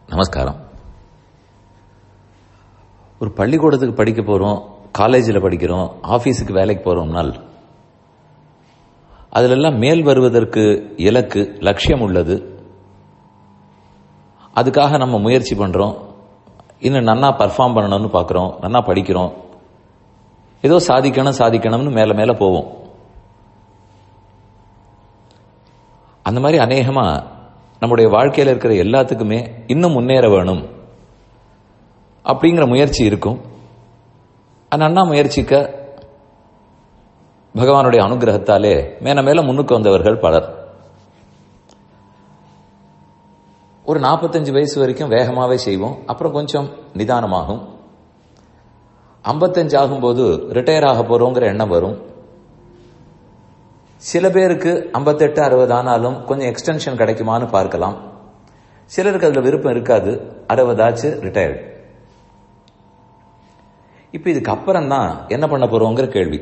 நமஸ்காரம் ஒரு பள்ளிக்கூடத்துக்கு படிக்க போகிறோம் காலேஜில் படிக்கிறோம் ஆஃபீஸுக்கு வேலைக்கு போகிறோம்னால் அதிலெல்லாம் மேல் வருவதற்கு இலக்கு லட்சியம் உள்ளது அதுக்காக நம்ம முயற்சி பண்ணுறோம் இன்னும் நன்னா பர்ஃபார்ம் பண்ணணும்னு பார்க்குறோம் நன்னா படிக்கிறோம் ஏதோ சாதிக்கணும் சாதிக்கணும்னு மேலே மேலே போவோம் அந்த மாதிரி அநேகமாக நம்முடைய வாழ்க்கையில் இருக்கிற எல்லாத்துக்குமே இன்னும் முன்னேற வேணும் அப்படிங்கிற முயற்சி இருக்கும் அந்த அண்ணா முயற்சிக்க பகவானுடைய அனுகிரகத்தாலே மேல மேல முன்னுக்கு வந்தவர்கள் பலர் ஒரு நாற்பத்தஞ்சு வயசு வரைக்கும் வேகமாவே செய்வோம் அப்புறம் கொஞ்சம் நிதானமாகும் ஐம்பத்தஞ்சு ஆகும்போது ரிட்டையர் ஆக போறோங்கிற எண்ணம் வரும் சில பேருக்கு ஐம்பத்தெட்டு அறுபது ஆனாலும் கொஞ்சம் எக்ஸ்டென்ஷன் கிடைக்குமான்னு பார்க்கலாம் சிலருக்கு அதுல விருப்பம் இருக்காது அறுபதாச்சு ரிட்டையர்டு இப்ப இதுக்கு அப்புறம் தான் என்ன பண்ண போறோங்கிற கேள்வி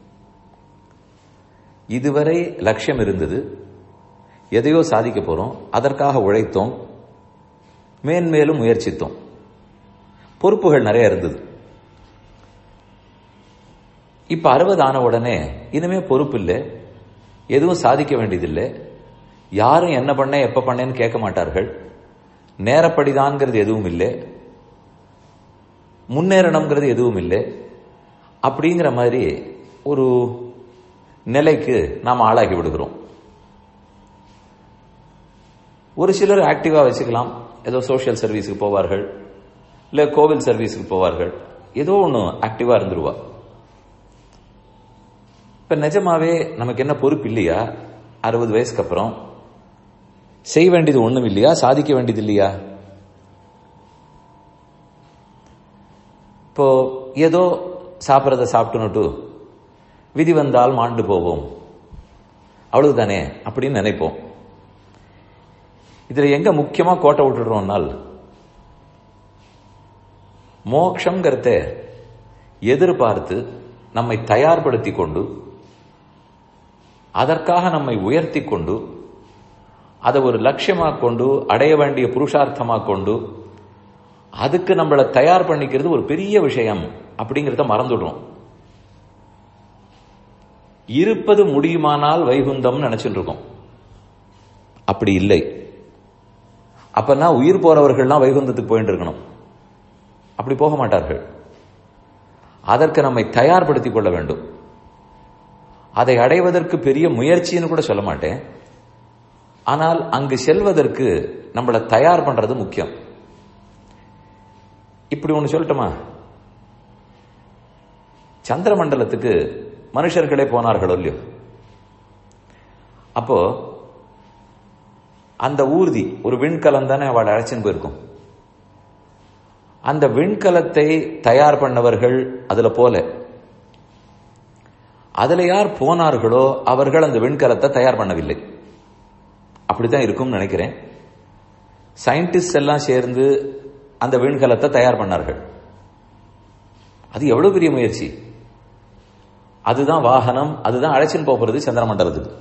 இதுவரை லட்சியம் இருந்தது எதையோ சாதிக்க போறோம் அதற்காக உழைத்தோம் மேன்மேலும் முயற்சித்தோம் பொறுப்புகள் நிறைய இருந்தது இப்ப அறுபது ஆன உடனே இனிமே பொறுப்பு இல்லை எதுவும் சாதிக்க வேண்டியதில்லை யாரும் என்ன பண்ண எப்ப பண்ணேன்னு கேட்க மாட்டார்கள் நேரப்படிதான்ங்கிறது எதுவும் இல்லை முன்னேறணுங்கிறது எதுவும் இல்லை அப்படிங்கிற மாதிரி ஒரு நிலைக்கு நாம் ஆளாகி விடுகிறோம் ஒரு சிலர் ஆக்டிவா வச்சுக்கலாம் ஏதோ சோசியல் சர்வீஸுக்கு போவார்கள் இல்ல கோவில் சர்வீஸுக்கு போவார்கள் ஏதோ ஒன்று ஆக்டிவா இருந்துருவா இப்ப நிஜமாவே நமக்கு என்ன பொறுப்பு இல்லையா அறுபது வயசுக்கு அப்புறம் செய்ய வேண்டியது ஒண்ணும் இல்லையா சாதிக்க வேண்டியது இல்லையா இப்போ ஏதோ சாப்பிட்றத சாப்பிட்டுனுட்டு விதி வந்தால் மாண்டு போவோம் அவ்வளவுதானே அப்படின்னு நினைப்போம் இதுல எங்க முக்கியமா கோட்டை விட்டுடுறோம்னால் மோக்ஷங்கிறத எதிர்பார்த்து நம்மை தயார்படுத்தி கொண்டு அதற்காக நம்மை உயர்த்தி கொண்டு அதை ஒரு லட்சியமாக கொண்டு அடைய வேண்டிய புருஷார்த்தமாக கொண்டு அதுக்கு நம்மளை தயார் பண்ணிக்கிறது ஒரு பெரிய விஷயம் அப்படிங்கிறத மறந்துடுறோம் இருப்பது முடியுமானால் வைகுந்தம் நினைச்சுட்டு இருக்கோம் அப்படி இல்லை அப்பனா உயிர் போறவர்கள்லாம் வைகுந்தத்துக்கு போயிட்டு இருக்கணும் அப்படி போக மாட்டார்கள் அதற்கு நம்மை தயார்படுத்திக் கொள்ள வேண்டும் அதை அடைவதற்கு பெரிய முயற்சின்னு கூட சொல்ல மாட்டேன் ஆனால் அங்கு செல்வதற்கு நம்மளை தயார் பண்றது முக்கியம் இப்படி ஒன்று சொல்லட்டுமா சந்திர மண்டலத்துக்கு மனுஷர்களே போனார்களோ இல்லையோ அப்போ அந்த ஊர்தி ஒரு விண்கலம் தானே அவளை அழைச்சின்னு போயிருக்கும் அந்த விண்கலத்தை தயார் பண்ணவர்கள் அதுல போல அதுல யார் போனார்களோ அவர்கள் அந்த விண்கலத்தை தயார் பண்ணவில்லை அப்படித்தான் இருக்கும்னு நினைக்கிறேன் சயின்டிஸ்ட் எல்லாம் சேர்ந்து அந்த விண்கலத்தை தயார் பண்ணார்கள் அது எவ்வளவு பெரிய முயற்சி அதுதான் வாகனம் அதுதான் அழைச்சின்னு போகிறது சந்திரமண்டலத்துக்கு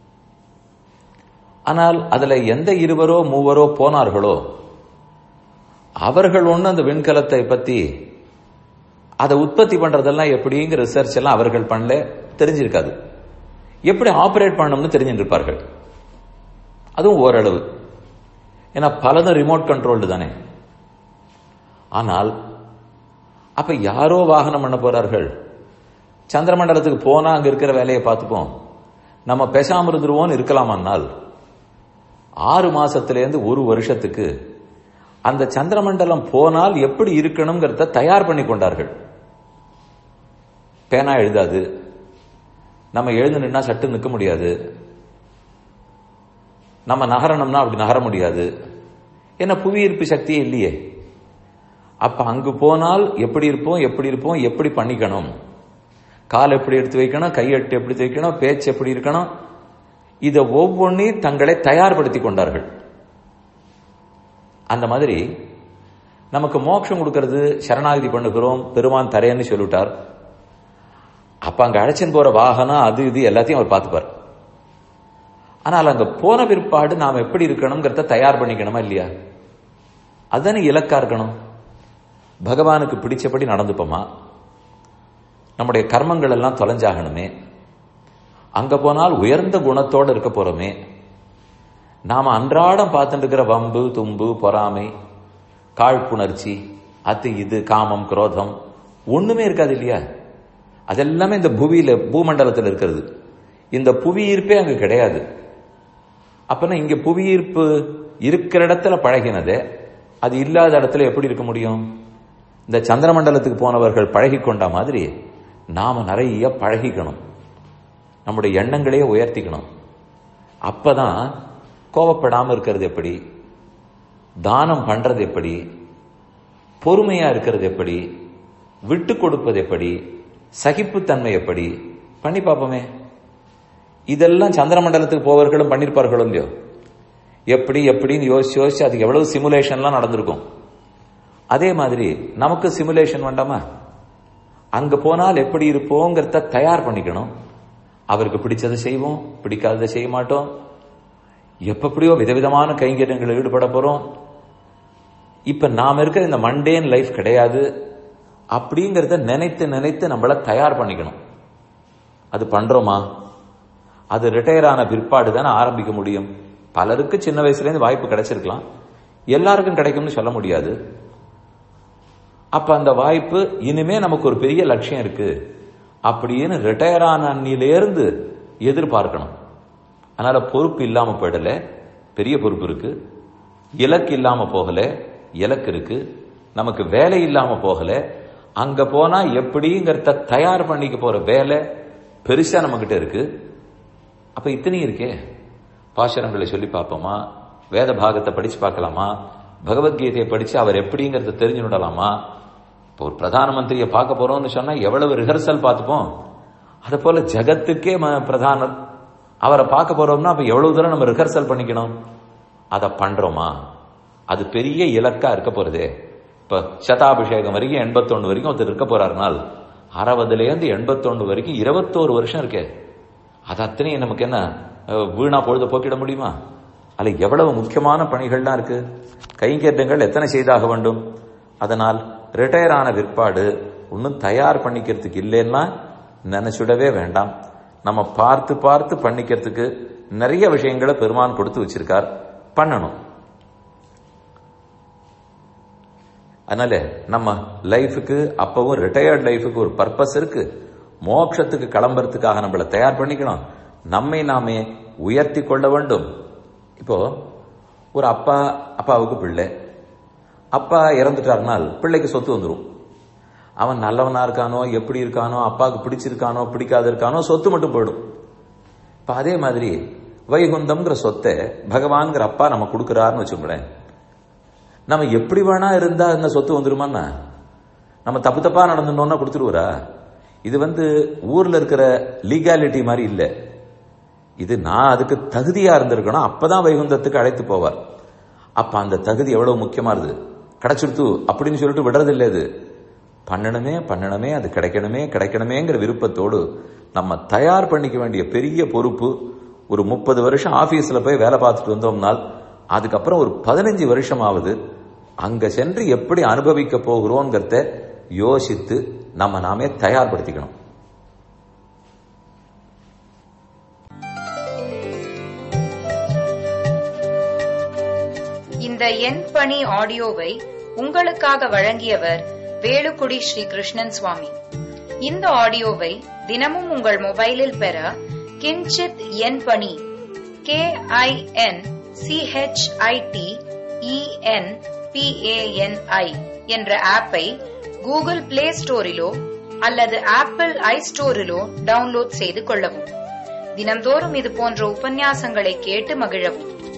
ஆனால் அதுல எந்த இருவரோ மூவரோ போனார்களோ அவர்கள் ஒண்ணு அந்த விண்கலத்தை பத்தி அதை உற்பத்தி பண்றதெல்லாம் எப்படிங்கிற ரிசர்ச் எல்லாம் அவர்கள் பண்ணல தெரிஞ்சிருக்காது எப்படி ஆபரேட் பண்ணணும்னு தெரிஞ்சிருப்பார்கள் அதுவும் ஓரளவு ஏன்னா பலதும் ரிமோட் கண்ட்ரோல்டு தானே ஆனால் அப்ப யாரோ வாகனம் பண்ண போறார்கள் சந்திரமண்டலத்துக்கு போனா அங்க இருக்கிற வேலையை பார்த்துப்போம் நம்ம பேசாம இருந்துருவோம்னு இருக்கலாமானால் ஆறு மாசத்திலேருந்து ஒரு வருஷத்துக்கு அந்த சந்திரமண்டலம் போனால் எப்படி இருக்கணுங்கிறத தயார் பண்ணி கொண்டார்கள் பேனா எழுதாது நம்ம எழுந்து நின்னா சட்டு நிற்க முடியாது நம்ம நகரணும்னா அப்படி நகர முடியாது ஏன்னா புவியீர்ப்பு சக்தியே இல்லையே அப்ப அங்கு போனால் எப்படி இருப்போம் எப்படி இருப்போம் எப்படி பண்ணிக்கணும் கால் எப்படி எடுத்து வைக்கணும் கையெட்டு எப்படி வைக்கணும் பேச்சு எப்படி இருக்கணும் இதை ஒவ்வொன்றையும் தங்களை தயார்படுத்தி கொண்டார்கள் அந்த மாதிரி நமக்கு மோட்சம் கொடுக்கறது சரணாகதி பண்ணுகிறோம் பெருமான் தரேன்னு சொல்லிவிட்டார் அப்ப அங்க அழைச்சின்னு போற வாகனம் அது இது எல்லாத்தையும் அவர் பார்த்துப்பார் ஆனால் அங்க போன பிற்பாடு நாம் எப்படி இருக்கணுங்கிறத தயார் பண்ணிக்கணுமா இல்லையா அதுதானே இலக்கா இருக்கணும் பகவானுக்கு பிடிச்சபடி நடந்துப்போமா நம்முடைய கர்மங்கள் எல்லாம் தொலைஞ்சாகணுமே அங்க போனால் உயர்ந்த குணத்தோடு இருக்க போறோமே நாம அன்றாடம் பார்த்துட்டு இருக்கிற வம்பு தும்பு பொறாமை காழ்ப்புணர்ச்சி அது இது காமம் குரோதம் ஒண்ணுமே இருக்காது இல்லையா அதெல்லாமே இந்த புவியில பூமண்டலத்தில் இருக்கிறது இந்த புவியீர்ப்பே அங்க கிடையாது அப்பனா இங்க புவியீர்ப்பு இருக்கிற இடத்துல பழகினது அது இல்லாத இடத்துல எப்படி இருக்க முடியும் இந்த சந்திரமண்டலத்துக்கு போனவர்கள் பழகி கொண்ட மாதிரி நாம நிறைய பழகிக்கணும் நம்முடைய எண்ணங்களையே உயர்த்திக்கணும் அப்பதான் கோவப்படாம இருக்கிறது எப்படி தானம் பண்றது எப்படி பொறுமையா இருக்கிறது எப்படி விட்டு கொடுப்பது எப்படி சகிப்புத்தன்மை எப்படி பண்ணி பார்ப்போமே இதெல்லாம் சந்திரமண்டலத்துக்கு போவர்களும் பண்ணிருப்பார்களோ இல்லையோ எப்படி எப்படின்னு யோசிச்சு யோசிச்சு அதுக்கு எவ்வளவு சிமுலேஷன்லாம் நடந்திருக்கும் அதே மாதிரி நமக்கு சிமுலேஷன் வேண்டாமா அங்க போனால் எப்படி இருப்போங்கிறத தயார் பண்ணிக்கணும் அவருக்கு பிடிச்சதை செய்வோம் பிடிக்காததை செய்ய மாட்டோம் எப்படியோ விதவிதமான கைங்கரியங்கள் ஈடுபட போறோம் இப்ப நாம இருக்கிற இந்த மண்டேன் லைஃப் கிடையாது அப்படிங்கறத நினைத்து நினைத்து நம்மள தயார் பண்ணிக்கணும் அது பண்றோமா அது ரிட்டையர் ஆன பிற்பாடு தானே ஆரம்பிக்க முடியும் பலருக்கு சின்ன வயசுல இருந்து வாய்ப்பு கிடைச்சிருக்கலாம் எல்லாருக்கும் கிடைக்கும்னு சொல்ல முடியாது அப்ப அந்த வாய்ப்பு இனிமே நமக்கு ஒரு பெரிய லட்சியம் இருக்கு அப்படின்னு ரிட்டையர் ஆன அன்னிலேருந்து எதிர்பார்க்கணும் அதனால பொறுப்பு இல்லாம போயிடல பெரிய பொறுப்பு இருக்கு இலக்கு இல்லாம போகல இலக்கு இருக்கு நமக்கு வேலை இல்லாம போகல அங்க போனா எப்படிங்கிறத தயார் பண்ணிக்க போற வேலை பெருசா நம்ம கிட்ட இருக்கு அப்ப இத்தனையும் இருக்கே பாசனங்களை சொல்லி பார்ப்போமா வேத பாகத்தை படிச்சு பார்க்கலாமா பகவத்கீதையை படிச்சு அவர் எப்படிங்கிறத தெரிஞ்சு விடலாமா இப்போ ஒரு பிரதான மந்திரியை பார்க்க போறோம்னு சொன்னா எவ்வளவு ரிஹர்சல் பார்த்துப்போம் அது போல ஜகத்துக்கே பிரதானர் அவரை பார்க்க போறோம்னா அப்ப எவ்வளவு தூரம் நம்ம ரிஹர்சல் பண்ணிக்கணும் அதை பண்றோமா அது பெரிய இலக்கா இருக்க போறதே இப்ப சதாபிஷேகம் வரைக்கும் எண்பத்தொன்னு வரைக்கும் ஒருத்தர் இருக்க போறாருனால் அறுபதுல இருந்து எண்பத்தொன்னு வரைக்கும் இருபத்தோரு வருஷம் இருக்கே அது அத்தனையும் நமக்கு என்ன வீணா பொழுத போக்கிட முடியுமா அதுல எவ்வளவு முக்கியமான பணிகள்லாம் இருக்கு கைங்கேட்டங்கள் எத்தனை செய்தாக வேண்டும் அதனால் ரிட்டையர் ஆன பிற்பாடு ஒன்னும் தயார் பண்ணிக்கிறதுக்கு இல்லைன்னா நினைச்சுடவே வேண்டாம் நம்ம பார்த்து பார்த்து பண்ணிக்கிறதுக்கு நிறைய விஷயங்களை பெருமான் கொடுத்து வச்சிருக்கார் பண்ணணும் அதனால நம்ம லைஃபுக்கு அப்பவும் ரிட்டையர்ட் லைஃபுக்கு ஒரு பர்பஸ் இருக்கு மோட்சத்துக்கு கிளம்புறதுக்காக நம்மளை தயார் பண்ணிக்கணும் நம்மை நாமே உயர்த்தி கொள்ள வேண்டும் இப்போ ஒரு அப்பா அப்பாவுக்கு பிள்ளை அப்பா இறந்துட்டாருனால் பிள்ளைக்கு சொத்து வந்துடும் அவன் நல்லவனா இருக்கானோ எப்படி இருக்கானோ அப்பாவுக்கு பிடிச்சிருக்கானோ பிடிக்காத இருக்கானோ சொத்து மட்டும் போயிடும் இப்ப அதே மாதிரி வைகுந்தம்ங்கிற சொத்தை பகவான்கிற அப்பா நம்ம கொடுக்கிறாருன்னு வச்சுக்கோங்களேன் நம்ம எப்படி வேணா இருந்தா இந்த சொத்து வந்துருமான்னா நம்ம தப்பு தப்பா நடந்துட்டோம்னா கொடுத்துருவாரா இது வந்து ஊர்ல இருக்கிற லீகாலிட்டி மாதிரி இல்லை இது நான் அதுக்கு தகுதியா இருந்திருக்கணும் அப்பதான் வைகுந்தத்துக்கு அழைத்து போவார் அப்ப அந்த தகுதி எவ்வளவு முக்கியமா இருது கிடைச்சிருத்து அப்படின்னு சொல்லிட்டு விடுறது இல்லை இது பண்ணணுமே பண்ணணுமே அது கிடைக்கணுமே கிடைக்கணுமேங்கிற விருப்பத்தோடு நம்ம தயார் பண்ணிக்க வேண்டிய பெரிய பொறுப்பு ஒரு முப்பது வருஷம் ஆபீஸ்ல போய் வேலை பார்த்துட்டு வந்தோம்னால் அதுக்கப்புறம் ஒரு பதினஞ்சு வருஷம் ஆகுது அங்க சென்று எப்படி அனுபவிக்க போகிறோங்கிறத யோசித்து நம்ம நாமே தயார்படுத்திக்கணும் இந்த என் பணி ஆடியோவை உங்களுக்காக வழங்கியவர் வேலுக்குடி ஸ்ரீ கிருஷ்ணன் சுவாமி இந்த ஆடியோவை தினமும் உங்கள் மொபைலில் பெற கிஞ்சித் என் பணி கே ஐ என் சிஹெச்ஐடி இஎன் பிஏஎன்ஐ என்ற ஆப்பை கூகுள் பிளே ஸ்டோரிலோ அல்லது ஆப்பிள் ஐ ஸ்டோரிலோ டவுன்லோட் செய்து கொள்ளவும் தினந்தோறும் இது போன்ற உபன்யாசங்களை கேட்டு மகிழவும்